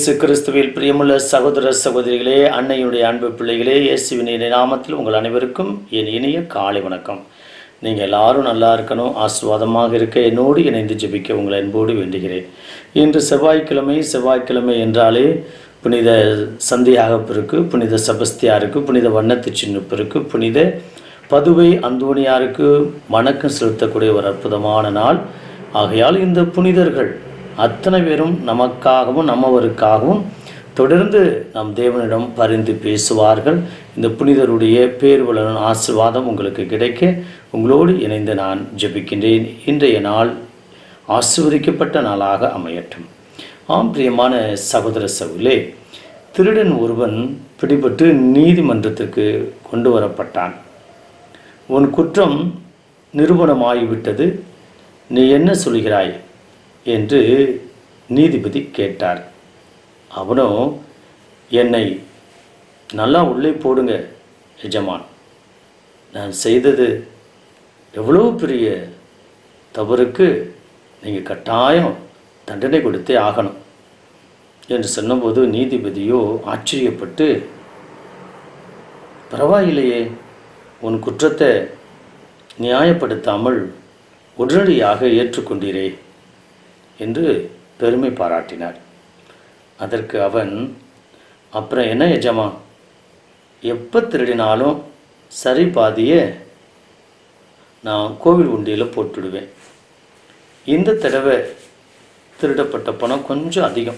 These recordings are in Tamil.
இயேசு கிறிஸ்துவில் பிரியமுள்ள சகோதர சகோதரிகளே அன்னையுடைய அன்பு பிள்ளைகளே இயேசுவின் இனிய நாமத்தில் உங்கள் அனைவருக்கும் என் இனிய காலை வணக்கம் நீங்கள் எல்லாரும் நல்லா இருக்கணும் ஆசீர்வாதமாக இருக்க என்னோடு இணைந்து ஜெபிக்க உங்களை அன்போடு வேண்டுகிறேன் இன்று செவ்வாய்க்கிழமை செவ்வாய்க்கிழமை என்றாலே புனித சந்தியாகப்பிற்கு புனித செபஸ்தியாருக்கு புனித வண்ணத்து சின்னப்பிற்கு புனித பதுவை அந்தோணியாருக்கு வணக்கம் செலுத்தக்கூடிய ஒரு அற்புதமான நாள் ஆகையால் இந்த புனிதர்கள் அத்தனை பேரும் நமக்காகவும் நம்மவருக்காகவும் தொடர்ந்து நம் தேவனிடம் பரிந்து பேசுவார்கள் இந்த புனிதருடைய பேர்வலன் ஆசிர்வாதம் உங்களுக்கு கிடைக்க உங்களோடு இணைந்து நான் ஜெபிக்கின்றேன் இன்றைய நாள் ஆசிர்வதிக்கப்பட்ட நாளாக அமையட்டும் ஆம் பிரியமான சகோதர சகுலே திருடன் ஒருவன் பிடிபட்டு நீதிமன்றத்திற்கு கொண்டு வரப்பட்டான் உன் குற்றம் நிரூபணமாகிவிட்டது நீ என்ன சொல்கிறாய் என்று நீதிபதி கேட்டார் அவனோ என்னை நல்லா உள்ளே போடுங்க எஜமான் நான் செய்தது எவ்வளோ பெரிய தவறுக்கு நீங்கள் கட்டாயம் தண்டனை கொடுத்தே ஆகணும் என்று சொன்னபோது நீதிபதியோ ஆச்சரியப்பட்டு பரவாயில்லையே உன் குற்றத்தை நியாயப்படுத்தாமல் உடனடியாக ஏற்றுக்கொண்டீரே என்று பெருமை பாராட்டினார் அதற்கு அவன் அப்புறம் என்ன எஜமா எப்போ திருடினாலும் சரி பாதிய நான் கோவில் உண்டியில் போட்டுடுவேன் இந்த தடவை திருடப்பட்ட பணம் கொஞ்சம் அதிகம்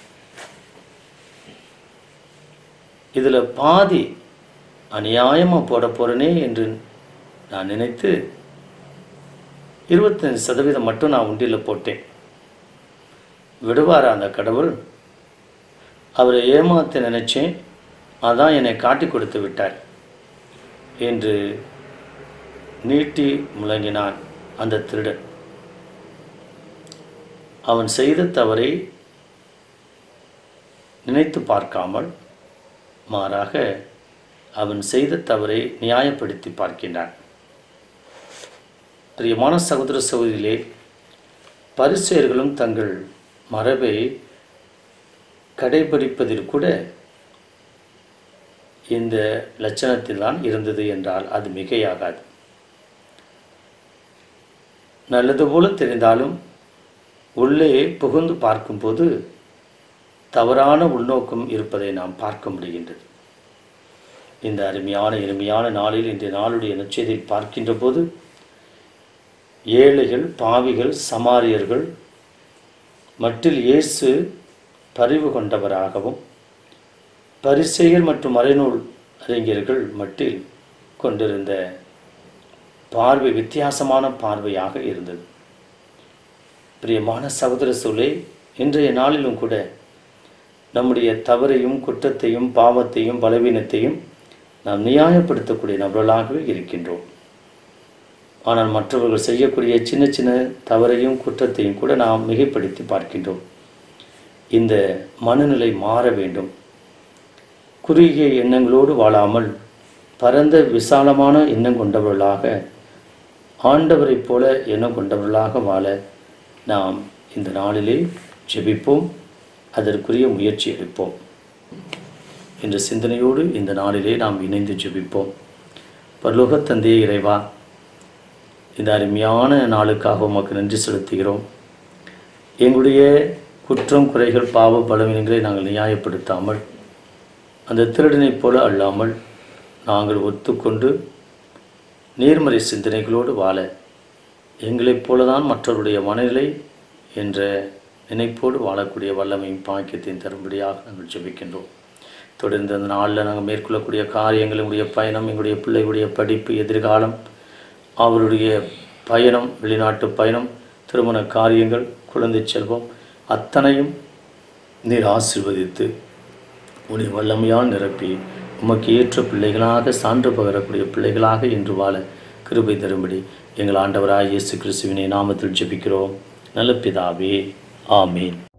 இதில் பாதி அநியாயமாக போட போகிறேனே என்று நான் நினைத்து இருபத்தஞ்சு சதவீதம் மட்டும் நான் உண்டியில் போட்டேன் விடுவாரா அந்த கடவுள் அவரை ஏமாத்த நினைச்சேன் அதான் என்னை காட்டி கொடுத்து விட்டார் என்று நீட்டி முழங்கினான் அந்த திருடன் அவன் செய்த தவறை நினைத்து பார்க்காமல் மாறாக அவன் செய்த தவறை நியாயப்படுத்தி பார்க்கின்றான் பிரியமான சகோதர சகோதரிகளே பரிசெயர்களும் தங்கள் மரபை கடைபிடிப்பதில் கூட இந்த லட்சணத்தில் தான் இருந்தது என்றால் அது மிகையாகாது நல்லது போல தெரிந்தாலும் உள்ளே புகுந்து பார்க்கும்போது தவறான உள்நோக்கம் இருப்பதை நாம் பார்க்க முடிகின்றது இந்த அருமையான இனிமையான நாளில் இன்றைய நாளுடைய நச்செய்தியை பார்க்கின்ற போது ஏழைகள் பாவிகள் சமாரியர்கள் மட்டில் இயேசு பரிவு கொண்டவராகவும் பரிசெயர் மற்றும் மறைநூல் அறிஞர்கள் மட்டில் கொண்டிருந்த பார்வை வித்தியாசமான பார்வையாக இருந்தது பிரியமான சகோதர சொல்லே இன்றைய நாளிலும் கூட நம்முடைய தவறையும் குற்றத்தையும் பாவத்தையும் பலவீனத்தையும் நாம் நியாயப்படுத்தக்கூடிய நபர்களாகவே இருக்கின்றோம் ஆனால் மற்றவர்கள் செய்யக்கூடிய சின்ன சின்ன தவறையும் குற்றத்தையும் கூட நாம் மிகைப்படுத்தி பார்க்கின்றோம் இந்த மனநிலை மாற வேண்டும் குறுகிய எண்ணங்களோடு வாழாமல் பரந்த விசாலமான எண்ணம் கொண்டவர்களாக ஆண்டவரைப் போல எண்ணம் கொண்டவர்களாக வாழ நாம் இந்த நாளிலே ஜெபிப்போம் அதற்குரிய முயற்சி எடுப்போம் என்ற சிந்தனையோடு இந்த நாளிலே நாம் இணைந்து ஜெபிப்போம் பரலோகத் தந்தையே இறைவா இந்த அருமையான நாளுக்காக உமக்கு நன்றி செலுத்துகிறோம் எங்களுடைய குற்றம் குறைகள் பாவ பலவீனங்களை நாங்கள் நியாயப்படுத்தாமல் அந்த திருடனைப் போல அல்லாமல் நாங்கள் ஒத்துக்கொண்டு நேர்மறை சிந்தனைகளோடு வாழ எங்களைப் போலதான் மற்றவருடைய மனநிலை என்ற நினைப்போடு வாழக்கூடிய வல்லமையும் பாக்கியத்தையும் தரும்படியாக நாங்கள் ஜெபிக்கின்றோம் தொடர்ந்து அந்த நாளில் நாங்கள் மேற்கொள்ளக்கூடிய காரியங்கள் எங்களுடைய பயணம் எங்களுடைய பிள்ளைகளுடைய படிப்பு எதிர்காலம் அவருடைய பயணம் வெளிநாட்டு பயணம் திருமண காரியங்கள் குழந்தை செல்வம் அத்தனையும் நீர் ஆசிர்வதித்து உடைய வல்லமையால் நிரப்பி உமக்கு ஏற்ற பிள்ளைகளாக சான்று பகரக்கூடிய பிள்ளைகளாக இன்று வாழ கிருபை தரும்படி எங்கள் ஆண்டவராய் இயேசு கிறிஸ்துவினை நாமத்தில் ஜெபிக்கிறோம் நல்ல பிதாவே ஆமீன்